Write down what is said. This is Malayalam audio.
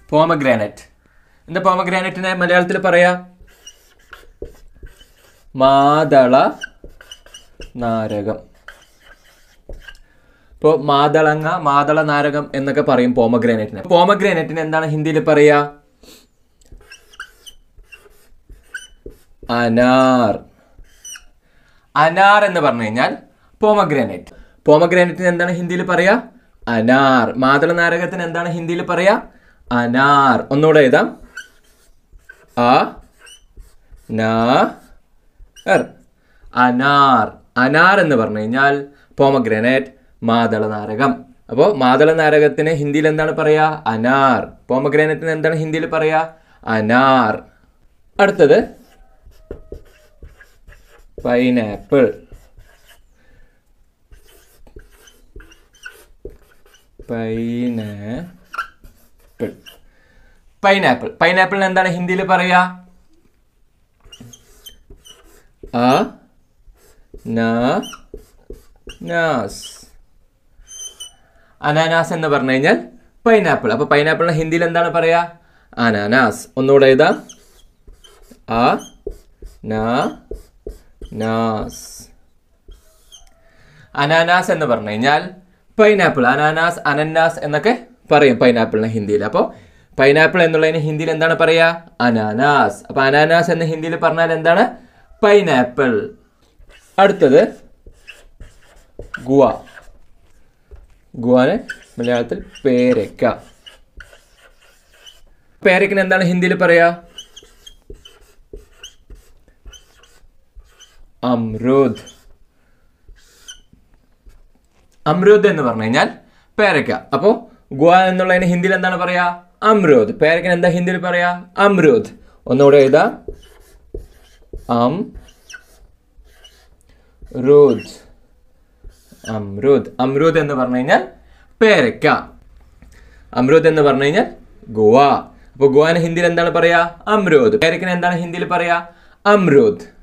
പോമഗ്രാനറ്റ് എന്താ പോമഗ്രാനറ്റിനെ മലയാളത്തിൽ പറയാ മാതള നാരകം ഇപ്പോൾ മാതളങ്ങ മാതള നാരകം എന്നൊക്കെ പറയും പോമഗ്രാനറ്റിനെ പോമഗ്രാനറ്റിന് എന്താണ് ഹിന്ദിയിൽ പറയാ അനാർ അനാർ എന്ന് പറഞ്ഞു കഴിഞ്ഞാൽ പോമഗ്രാനൈറ്റ് പോമഗ്രാനൈറ്റിന് എന്താണ് ഹിന്ദിയിൽ പറയാ അനാർ മാതള നാരകത്തിന് എന്താണ് ഹിന്ദിയിൽ പറയാ അനാർ ഒന്നുകൂടെ എഴുതാം അ നാ എർ അനാർ അനാർ എന്ന് പറഞ്ഞു കഴിഞ്ഞാൽ പോമഗ്രാനൈറ്റ് മാതള നാരകം അപ്പോൾ മാതള നാരകത്തിന് ഹിന്ദിയിൽ എന്താണ് പറയാ അനാർ പോമഗ്രാനൈറ്റിന് എന്താണ് ഹിന്ദിയിൽ പറയാ അനാർ അടുത്തത് പൈനാപ്പിൾ പൈനാപ്പിൾ പൈനാപ്പിൾ പൈനാപ്പിളിന് എന്താണ് ഹിന്ദിയിൽ പറയാ അ ന നാസ് അനാനാസ് എന്ന് പറഞ്ഞു കഴിഞ്ഞാൽ പൈനാപ്പിൾ അപ്പൊ പൈനാപ്പിളിന് ഹിന്ദിയിൽ എന്താണ് പറയാ അനാനാസ് ഒന്നുകൂടെ എഴുതാം അ ന നാസ് അനാനാസ് എന്ന് പറഞ്ഞു കഴിഞ്ഞാൽ പൈനാപ്പിൾ അനാനാസ് അനന്നാസ് എന്നൊക്കെ പറയും പൈനാപ്പിളിന് ഹിന്ദിയിൽ അപ്പോൾ പൈനാപ്പിൾ എന്നുള്ളതിന് ഹിന്ദിയിൽ എന്താണ് പറയാ അനാനാസ് അപ്പൊ അനാനാസ് എന്ന് ഹിന്ദിയിൽ പറഞ്ഞാൽ എന്താണ് പൈനാപ്പിൾ അടുത്തത് ഗുവ ഗുവാന് മലയാളത്തിൽ പേരയ്ക്ക പേരയ്ക്കിന് എന്താണ് ഹിന്ദിയിൽ പറയാ അമ്രൂദ് അമ്രൂദ് എന്ന് പറഞ്ഞു കഴിഞ്ഞാൽ പേരയ്ക്ക അപ്പോൾ ഗുവ എന്നുള്ളതിന് ഹിന്ദിയിൽ എന്താണ് പറയാ അമ്രൂദ് പേരയ്ക്കന് എന്താ ഹിന്ദിയിൽ പറയാ അമ്രൂദ് ഒന്നുകൂടെ എഴുതാം അം റൂദ് അമ്രൂദ് അമ്രൂദ് എന്ന് പറഞ്ഞു കഴിഞ്ഞാൽ പേരയ്ക്ക അമ്രൂദ് എന്ന് പറഞ്ഞു കഴിഞ്ഞാൽ ഗോവ അപ്പോൾ ഗോവാന് ഹിന്ദിയിൽ എന്താണ് പറയാ അമ്രൂദ് പേരയ്ക്കിന് എന്താണ് ഹിന്ദിയിൽ പറയാ അമ്രൂദ്